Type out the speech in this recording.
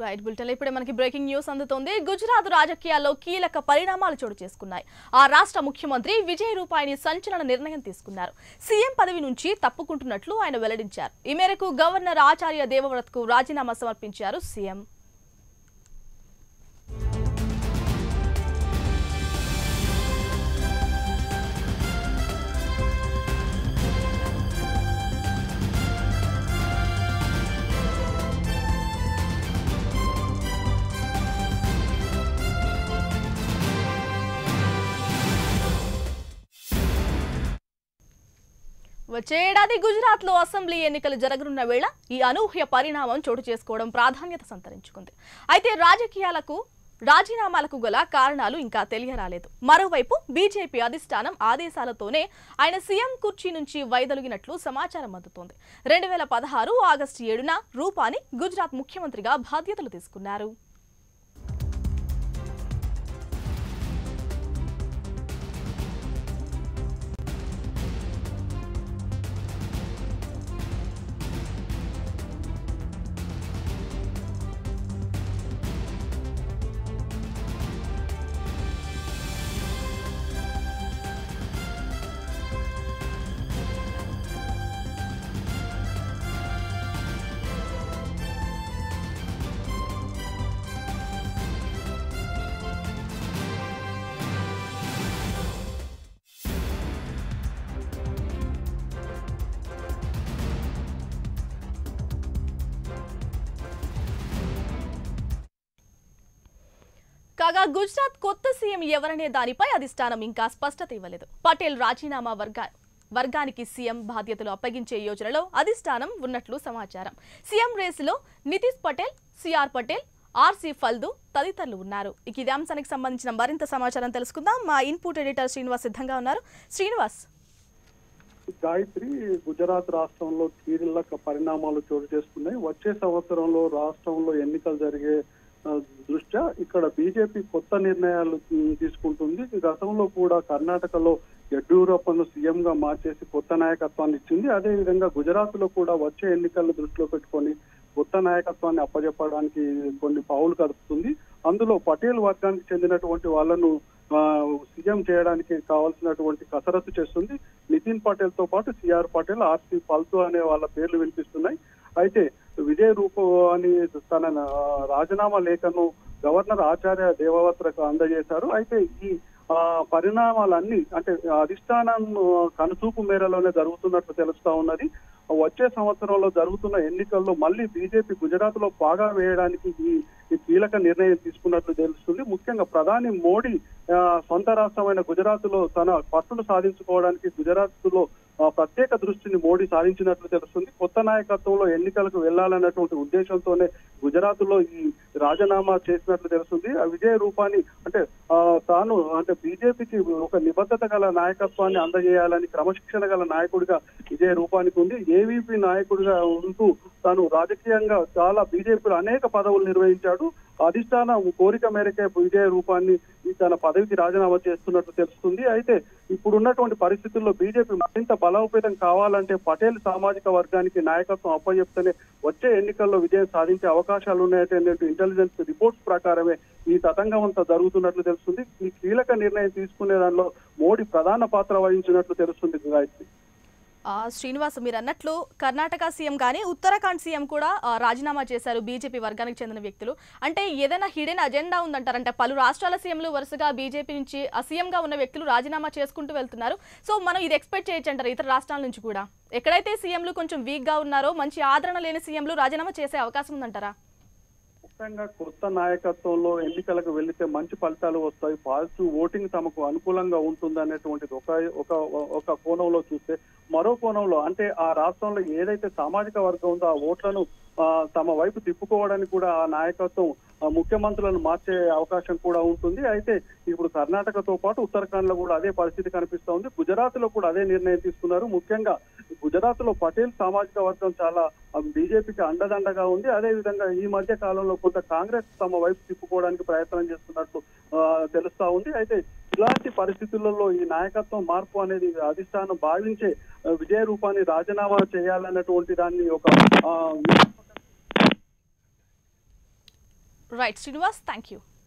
right bulletin ఇప్పుడే మనకి breaking news అందుతోంది గుజరాత్ రాజకీయాల్లో కీలక పరిణామాలు చోటు చేసుకున్నాయి ఆ రాష్ట్ర ముఖ్యమంత్రి విజయ్ రూపాయిని సంచలన నిర్ణయం తీసుకున్నారు సీఎం పదవి నుంచి తప్పుకుంటున్నట్లు ఆయన వెల్లడించారు ఈ మేరకు గవర్నర్ ఆచార్య దేవవ్రత్ కు రాజీనామా సమర్పించారు సీఎం వచ్చే ఏడాది గుజరాత్ లో అసెంబ్లీ ఎన్నికలు జరగనున్న వేళ ఈ అనూహ్య పరిణామం చోటు చేసుకోవడం ప్రాధాన్యత సంతరించుకుంది అయితే రాజకీయాలకు రాజీనామాలకు గల కారణాలు ఇంకా తెలియరాలేదు మరోవైపు బీజేపీ అధిష్టానం ఆదేశాలతోనే ఆయన సీఎం కుర్చీ నుంచి వైదొలిగినట్లు సమాచారం అందుతోంది రెండు వేల పదహారు ఆగస్టు ఏడున రూపాని గుజరాత్ ముఖ్యమంత్రిగా బాధ్యతలు తీసుకున్నారు కాగా గుజరాత్ కొత్త సీఎం ఎవరనే దానిపై అధిష్టానం ఇంకా స్పష్టత ఇవ్వలేదు పటేల్ రాజీనామా వర్గా వర్గానికి సీఎం బాధ్యతలు అప్పగించే యోచనలో అధిష్టానం ఉన్నట్లు సమాచారం సీఎం రేసులో నితీష్ పటేల్ సిఆర్ పటేల్ ఆర్సీ ఫల్దు తదితరులు ఉన్నారు ఇక ఇదే అంశానికి సంబంధించిన మరింత సమాచారం తెలుసుకుందాం మా ఇన్పుట్ ఎడిటర్ శ్రీనివాస్ సిద్ధంగా ఉన్నారు శ్రీనివాస్ గాయత్రి గుజరాత్ రాష్ట్రంలో కీలక పరిణామాలు చోటు చేసుకున్నాయి వచ్చే సంవత్సరంలో రాష్ట్రంలో ఎన్నికలు జరిగే ఆ, దృష్ట్యా ఇక్కడ బీజేపీ కొత్త నిర్ణయాలు ఉమ్, తీసుకుంటుంది గతంలో కూడా కర్ణాటకలో యడ్యూరప్పను సీఎం గా మార్చేసి కొత్త నాయకత్వాన్ని ఇచ్చింది అదే విధంగా గుజరాత్ లో కూడా వచ్చే ఎన్నికలను దృష్టిలో పెట్టుకొని కొత్త నాయకత్వాన్ని అప్పజెప్పడానికి కొన్ని పావులు కదుపుతుంది అందులో పటేల్ వర్గానికి చెందినటువంటి వాళ్ళను ఆ, సీఎం చేయడానికి కావాల్సినటువంటి కసరత్తు చేస్తుంది నితిన్ పటేల్ తో పాటు సిఆర్ పటేల్ ఆర్సి పల్తు అనే వాళ్ళ పేర్లు వినిపిస్తున్నాయి అయితే విజయ్ రూప అని తన ఆ, రాజీనామా లేఖను గవర్నర్ ఆచార్య దేవవత్రకు అందజేశారు అయితే ఈ ఆ, పరిణామాలన్నీ అంటే అధిష్టానం ఆ, కనుచూపు మేరలోనే జరుగుతున్నట్లు తెలుస్తా ఉన్నది వచ్చే సంవత్సరంలో జరుగుతున్న ఎన్నికల్లో మళ్ళీ బీజేపీ గుజరాత్ లో పాగా వేయడానికి ఈ ఈ కీలక నిర్ణయం తీసుకున్నట్లు తెలుస్తుంది ముఖ్యంగా ప్రధాని మోడీ ఆ, సొంత రాష్ట్రమైన గుజరాత్ లో తన పట్టును సాధించుకోవడానికి గుజరాత్ లో ఆ, ప్రత్యేక దృష్టిని మోడీ సాధించినట్లు తెలుస్తుంది కొత్త నాయకత్వంలో ఎన్నికలకు వెళ్లాలన్నటువంటి ఉద్దేశంతోనే గుజరాత్ లో ఈ రాజీనామా చేసినట్లు తెలుస్తుంది ఆ విజయ రూపాని అంటే ఆ, తాను అంటే బీజేపీకి ఒక నిబద్ధత గల నాయకత్వాన్ని అందజేయాలని క్రమశిక్షణ గల నాయకుడిగా విజయ రూపానికి ఉంది ఏవీపీ నాయకుడిగా ఉంటూ తాను రాజకీయంగా చాలా బీజేపీలో అనేక పదవులు నిర్వహించాడు అధిష్టానం కోరిక మేరకే విజయ రూపాన్ని ఈ తన పదవికి రాజీనామా చేస్తున్నట్లు తెలుస్తుంది అయితే ఇప్పుడున్నటువంటి పరిస్థితుల్లో బీజేపీ మరింత బలోపేతం కావాలంటే పటేల్ సామాజిక వర్గానికి నాయకత్వం అప్పచెప్తేనే వచ్చే ఎన్నికల్లో విజయం సాధించే అవకాశాలు ఉన్నాయనే ఇంటెలిజెన్స్ రిపోర్ట్స్ ప్రకారమే ఈ తతంగం అంతా జరుగుతున్నట్లు తెలుస్తుంది ఈ కీలక నిర్ణయం తీసుకునే దానిలో మోడీ ప్రధాన పాత్ర వహించినట్లు తెలుస్తుంది గాయత్రి ఆ, శ్రీనివాస్ మీరు అన్నట్లు కర్ణాటక సీఎం కానీ ఉత్తరాఖండ్ సీఎం కూడా ఆ, రాజీనామా చేశారు బీజేపీ వర్గానికి చెందిన వ్యక్తులు అంటే ఏదైనా హిడెన్ అజెండా ఉందంటారంటే పలు రాష్ట్రాల సీఎంలు వరుసగా బీజేపీ నుంచి ఆ సీఎంగా ఉన్న వ్యక్తులు రాజీనామా చేసుకుంటూ వెళ్తున్నారు సో మనం ఇది ఎక్స్పెక్ట్ చేయొచ్చు అంటారు ఇతర రాష్ట్రాల నుంచి కూడా ఎక్కడైతే సీఎంలు కొంచెం వీక్గా ఉన్నారో మంచి ఆదరణ లేని సీఎంలు రాజీనామా చేసే అవకాశం ఉందంటారా ముఖ్యంగా కొత్త నాయకత్వంలో ఎన్నికలకు వెళ్లితే మంచి ఫలితాలు వస్తాయి పాజిటివ్ ఓటింగ్ తమకు అనుకూలంగా ఉంటుంది అనేటువంటిది ఒక ఒక ఒక కోణంలో చూస్తే మరో కోణంలో అంటే ఆ రాష్ట్రంలో ఏదైతే సామాజిక వర్గం ఉందో ఆ ఓట్లను ఆ, తమ వైపు తిప్పుకోవడానికి కూడా ఆ నాయకత్వం ఆ, ముఖ్యమంత్రులను మార్చే అవకాశం కూడా ఉంటుంది అయితే ఇప్పుడు కర్ణాటకతో పాటు ఉత్తరాఖండ్ లో కూడా అదే పరిస్థితి కనిపిస్తా ఉంది గుజరాత్ లో కూడా అదే నిర్ణయం తీసుకున్నారు ముఖ్యంగా గుజరాత్ లో పటేల్ సామాజిక వర్గం చాలా బీజేపీకి అండదండగా ఉంది అదే విధంగా ఈ మధ్య కాలంలో కొంత కాంగ్రెస్ తమ వైపు తిప్పుకోవడానికి ప్రయత్నం చేస్తున్నట్టు ఆ, తెలుస్తా ఉంది అయితే ఇలాంటి పరిస్థితులలో ఈ నాయకత్వం మార్పు అనేది అధిష్టానం భావించే ఆ, విజయ రూపాన్ని రాజీనామా చేయాలన్నటువంటి దాన్ని ఒక ఆ, రైట్ శ్రీనివాస్ థ్యాంక్ యూ